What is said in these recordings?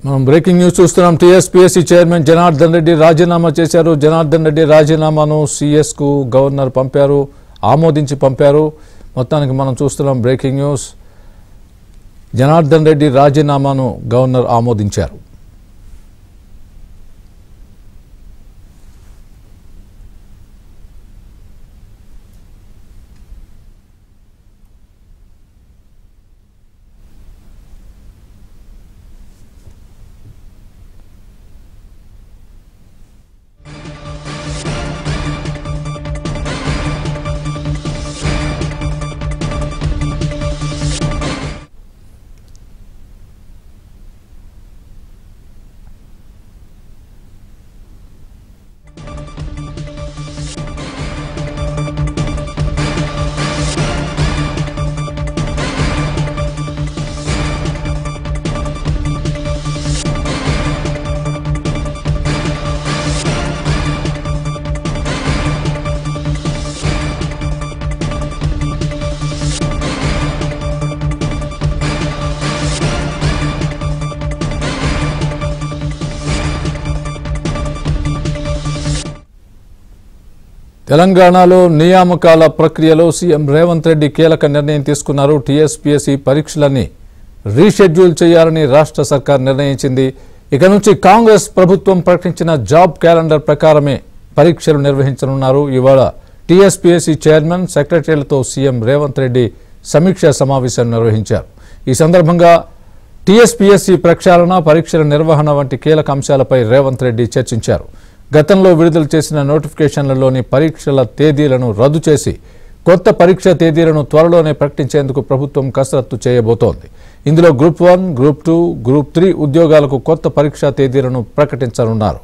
మనం breaking news చూస్తున్నాం TSPSC chairman Janardhan Reddy రాజీనామా చేశారు జనార్దన్ రెడ్డి రాజీనామాను కు గవర్నర్ పంపారు ఆమోదించి పంపారు మొత్తానికి మనం చూస్తున్నాం బ్రేకింగ్ న్యూస్ జనార్దన్ రెడ్డి రాజీనామాను గవర్నర్ ఆమోదించారు తెలంగాణలో నియామకాల ప్రక్రియలో సీఎం రేవంత్ రెడ్డి కీలక నిర్ణయం తీసుకున్నారు టీఎస్పీఎస్సీ పరీక్షలన్నీ రీషెడ్యూల్ చేయాలని రాష్ట్ర సర్కార్ నిర్ణయించింది ఇక నుంచి కాంగ్రెస్ ప్రభుత్వం ప్రకటించిన జాబ్ క్యాలెండర్ ప్రకారమే పరీక్షలు నిర్వహించనున్నారు ఇవాళ టీఎస్పీఎస్సీ చైర్మన్ సెక్రటరీలతో సీఎం రేవంత్ రెడ్డి సమీక్షా సమావేశం నిర్వహించారు ఈ సందర్భంగా టీఎస్పీఎస్సీ ప్రక్షాళన పరీక్షల నిర్వహణ వంటి కీలక అంశాలపై రేవంత్ రెడ్డి చర్చించారు గతంలో విడుదల చేసిన నోటిఫికేషన్లలోని పరీక్షల తేదీలను రద్దు చేసి కొత్త పరీక్ష తేదీలను త్వరలోనే ప్రకటించేందుకు ప్రభుత్వం కసరత్తు చేయబోతోంది ఇందులో group one group two group three ఉద్యోగాలకు కొత్త పరీక్షా తేదీలను ప్రకటించనున్నారు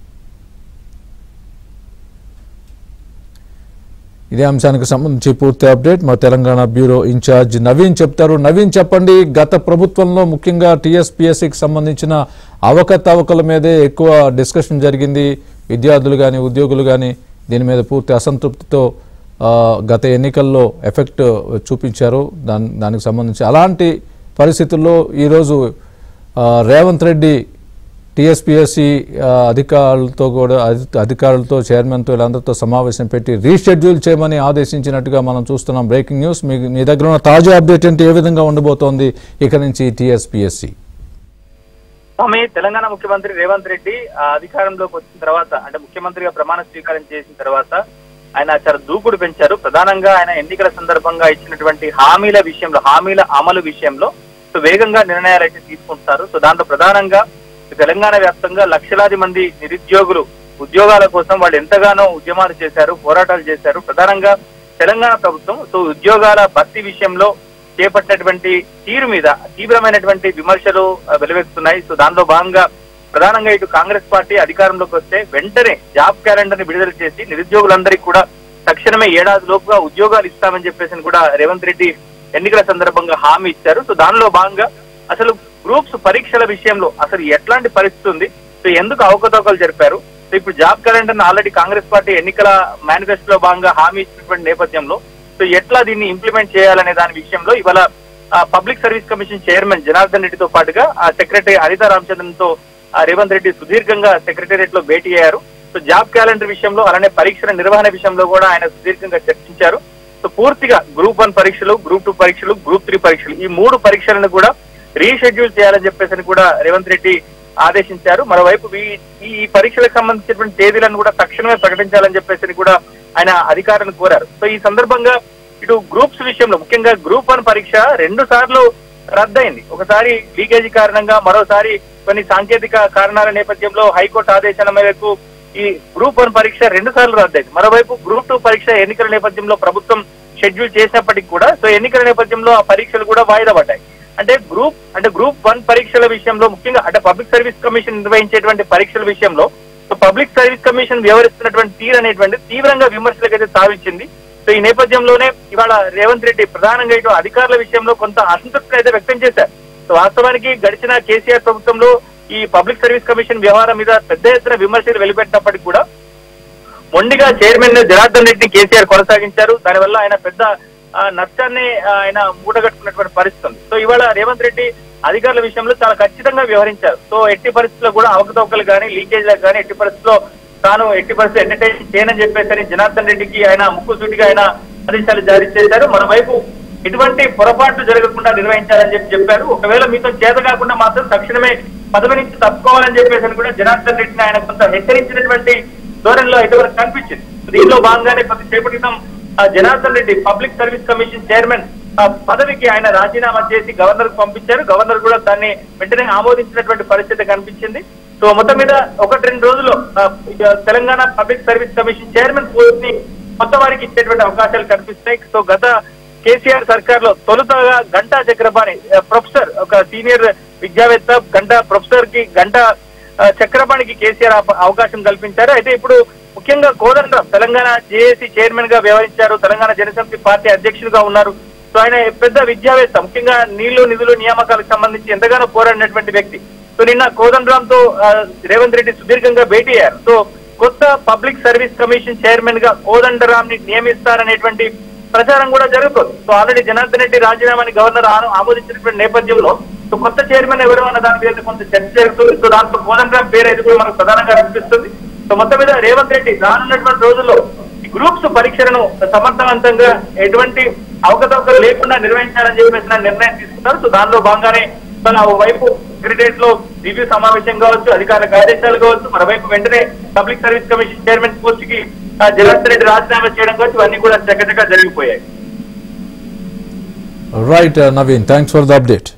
ఇదే అంశానికి సంబంధించి పూర్తి అప్డేట్ మా తెలంగాణ బ్యూరో ఇన్ఛార్జ్ నవీన్ చెప్తారు నవీన్ చెప్పండి గత ప్రభుత్వంలో ముఖ్యంగా టీఎస్పీఎస్సీకి సంబంధించిన అవకతవకల మీదే ఎక్కువ డిస్కషన్ జరిగింది విద్యార్థులు కానీ ఉద్యోగులు కానీ దీని మీద పూర్తి అసంతృప్తితో ఆ, గత ఎన్నికల్లో ఎఫెక్ట్ చూపించారు దాని దానికి సంబంధించి అలాంటి పరిస్థితుల్లో ఈరోజు ఆ, రేవంత్ రెడ్డి టీఎస్పీఎస్సీ అధికారులతో కూడా అధి- అధికారులతో చైర్మన్తో వీళ్ళందరితో సమావేశం పెట్టి రీషెడ్యూల్ చేయమని ఆదేశించినట్టుగా మనం చూస్తున్నాం బ్రేకింగ్ న్యూస్ మీ మీ దగ్గర ఉన్న తాజా అప్డేట్ ఏంటి ఏ విధంగా ఉండబోతోంది ఇక నుంచి టీఎస్పీఎస్సీ స్వామి తెలంగాణ ముఖ్యమంత్రి రేవంత్ రెడ్డి ఆ, అధికారంలోకి వచ్చిన తర్వాత అంటే ముఖ్యమంత్రిగా ప్రమాణ స్వీకారం చేసిన తర్వాత ఆయన చాలా దూకుడు పెంచారు ప్రధానంగా ఆయన ఎన్నికల సందర్భంగా ఇచ్చినటువంటి హామీల విషయంలో హామీల అమలు విషయంలో సో వేగంగా నిర్ణయాలు అయితే తీసుకుంటున్నారు సో దాంట్లో ప్రధానంగా తెలంగాణ వ్యాప్తంగా లక్షలాది మంది నిరుద్యోగులు ఉద్యోగాల కోసం వాళ్ళు ఎంతగానో ఉద్యమాలు చేశారు పోరాటాలు చేశారు ప్రధానంగా తెలంగాణ ప్రభుత్వం సో ఉద్యోగాల భర్తీ విషయంలో చేపట్టినటువంటి తీరు మీద తీవ్రమైనటువంటి విమర్శలు ఆ, వెలువెత్తుతున్నాయి సో దానిలో భాగంగా ప్రధానంగా ఇటు కాంగ్రెస్ పార్టీ అధికారంలోకి వస్తే వెంటనే జాబ్ క్యాలెండర్ ని విడుదల చేసి నిరుద్యోగులందరికీ కూడా తక్షణమే ఏడాది లోపుగా ఉద్యోగాలు ఇస్తామని చెప్పేసి కూడా రేవంత్ రెడ్డి ఎన్నికల సందర్భంగా హామీ ఇచ్చారు సో దానిలో భాగంగా అసలు గ్రూప్స్ పరీక్షల విషయంలో అసలు ఎట్లాంటి పరిస్థితి ఉంది సో ఎందుకు అవకతవకలు జరిపారు సో ఇప్పుడు job calendar already Congress party ఎన్నికల మేనిఫెస్టోలో భాగంగా హామీ ఇచ్చినటువంటి నేపథ్యంలో సో ఎట్లా దీన్ని ఇంప్లిమెంట్ చేయాలనే దాని విషయంలో ఇవాళ public service commission chairman Janardhan రెడ్డితో పాటుగా ఆ సెక్రటరీ అనిత రామచంద్రన్ తో ఆ, రేవంత్ రెడ్డి సుదీర్ఘంగా సెక్రటేరియట్ లో భేటీ అయ్యారు సో జాబ్ క్యాలెండర్ విషయంలో అలానే పరీక్షల నిర్వహణ విషయంలో కూడా ఆయన సుదీర్ఘంగా చర్చించారు సో పూర్తిగా గ్రూప్ వన్ పరీక్షలు గ్రూప్ టూ పరీక్షలు గ్రూప్ త్రీ పరీక్షలు ఈ మూడు పరీక్షలను కూడా రీషెడ్యూల్ చేయాలని చెప్పేసి కూడా రేవంత్ రెడ్డి ఆదేశించారు మరోవైపు ఈ- ఈ ఈ పరీక్షలకు సంబంధించినటువంటి తేదీలను కూడా తక్షణమే ప్రకటించాలని చెప్పేసి కూడా ఆయన అధికారులను కోరారు సో ఈ సందర్భంగా ఇటు గ్రూప్స్ విషయంలో ముఖ్యంగా గ్రూప్ వన్ పరీక్ష రెండు సార్లు రద్దయింది ఒకసారి లీకేజీ కారణంగా మరోసారి కొన్ని సాంకేతిక కారణాల నేపథ్యంలో హైకోర్టు ఆదేశాల మేరకు ఈ గ్రూప్ వన్ పరీక్ష రెండు సార్లు రద్దయింది మరోవైపు గ్రూప్ టూ పరీక్ష ఎన్నికల నేపథ్యంలో ప్రభుత్వం షెడ్యూల్ చేసినప్పటికీ కూడా సో ఎన్నికల నేపథ్యంలో ఆ పరీక్షలు కూడా వాయిదా పడ్డాయి అంటే గ్రూప్ అంటే గ్రూప్ వన్ పరీక్షల విషయంలో ముఖ్యంగా అంటే పబ్లిక్ సర్వీస్ కమిషన్ నిర్వహించేటువంటి పరీక్షల విషయంలో సో పబ్లిక్ సర్వీస్ కమిషన్ వ్యవహరిస్తున్నటువంటి తీరు అనేటువంటి తీవ్రంగా విమర్శలకైతే తావిచ్చింది సో ఈ నేపథ్యంలోనే ఇవాళ రేవంత్ రెడ్డి ప్రధానంగా ఇటు అధికారుల విషయంలో కొంత అసంతృప్తిని అయితే వ్యక్తం చేశారు సో వాస్తవానికి గడిచిన కేసీఆర్ ప్రభుత్వంలో ఈ పబ్లిక్ సర్వీస్ కమిషన్ వ్యవహారం మీద పెద్ద ఎత్తున విమర్శలు వెలువెట్టినప్పటికీ కూడా మొండిగా చైర్మన్ జనార్దన్ రెడ్డిని కేసీఆర్ కొనసాగించారు దానివల్ల ఆయన పెద్ద ఆ, నష్టాన్ని ఆ, ఆయన మూటగట్టుకున్నటువంటి పరిస్థితి ఉంది సో ఇవాళ రేవంత్ రెడ్డి అధికారుల విషయంలో చాలా ఖచ్చితంగా వ్యవహరించారు సో ఎట్టి పరిస్థితుల్లో కూడా అవకతవకలు కానీ లీకేజ్లకు కానీ ఎట్టి పరిస్థితుల్లో తాను ఎట్టి పరిస్థితులు ఎంటర్టైన్ చేయనని చెప్పేసరి జనార్దన్ రెడ్డికి ఆయన ముక్కుసూటిగా ఆయన ఆదేశాలు జారీ చేశారు మరోవైపు ఎటువంటి పొరపాట్లు జరగకుండా నిర్వహించాలని చెప్పి చెప్పారు ఒకవేళ మీతో చేత కాకుండా మాత్రం తక్షణమే పదవి నుంచి తప్పుకోవాలని చెప్పేసి అని కూడా జనార్దన్ రెడ్డిని ఆయన కొంత హెచ్చరించినటువంటి ధోరణిలో ఇటువరకు కనిపించింది దీనిలో భాగంగానే కొద్దిసేపటి క్రితం ఆ Janardhan Reddy public service commission chairman ఆ పదవికి ఆయన రాజీనామా చేసి గవర్నర్ కు పంపించారు గవర్నర్ కూడా దాన్ని వెంటనే ఆమోదించినటువంటి పరిస్థితి కనిపించింది సో మొత్తం మీద ఒకటి రెండు రోజుల్లో ఆ, ఇక Telangana public service commission chairman post ని కొత్త వారికి ఇచ్చేటువంటి అవకాశాలు కనిపిస్తాయి సో గత కేసీఆర్ సర్కార్ లో తొలుతగా గంటా చక్రపాణి ఆ, ప్రొఫెసర్ ఒక సీనియర్ విద్యావేత్త గంటా ప్రొఫెసర్ కి గంటా ఆ, చక్రపాణికి కేసీఆర్ అవ- అవకాశం కల్పించారు అయితే ఇప్పుడు ముఖ్యంగా కోదండరాం తెలంగాణ జేఏసీ చైర్మన్ గా వ్యవహరించారు తెలంగాణ జనసమితి పార్టీ అధ్యక్షులుగా ఉన్నారు సో ఆయన పెద్ద విద్యావేత్త ముఖ్యంగా నీళ్లు నిధులు నియామకాలకు సంబంధించి ఎంతగానో పోరాడినటువంటి వ్యక్తి సో నిన్న కోదండరామ్ తో ఆ, రేవంత్ రెడ్డి సుదీర్ఘంగా భేటీ అయ్యారు సో కొత్త పబ్లిక్ సర్వీస్ కమిషన్ చైర్మన్ గా కోదండరామ్ ని నియమిస్తారనేటువంటి ప్రచారం కూడా జరుగుతుంది సో ఆల్రెడీ జనార్దన్ రెడ్డి రాజీనామాని గవర్నర్ ఆను- ఆమోదించినటువంటి నేపథ్యంలో సో కొత్త చైర్మన్ ఎవరు అన్న దాని మీద కొంత చర్చ జరుగుతుంది సో దాంతో కోదండరామ్ పేరు అయితే కూడా మనకు ప్రధానంగా అనిపిస్తుంది సో మొత్తం మీద రేవంత్ రెడ్డి రానున్నటువంటి రోజుల్లో ఈ గ్రూప్స్ పరీక్షలను సమర్థవంతంగా ఎటువంటి అవకతవకలు లేకుండా నిర్వహించాలని చెప్పేసి నా నిర్ణయం తీసుకున్నారు సో దానిలో భాగంగానే తన వైపు సెక్రటరియట్ లో రివ్యూ సమావేశం కావచ్చు అధికారులకు ఆదేశాలు కావచ్చు మరోవైపు వెంటనే public service commission chairman post కి ఆ, జనార్దన్ రెడ్డి రాజీనామా చేయడం కావచ్చు ఇవన్నీ కూడా చక్కచక్క జరిగిపోయాయి right Naveen thanks for the update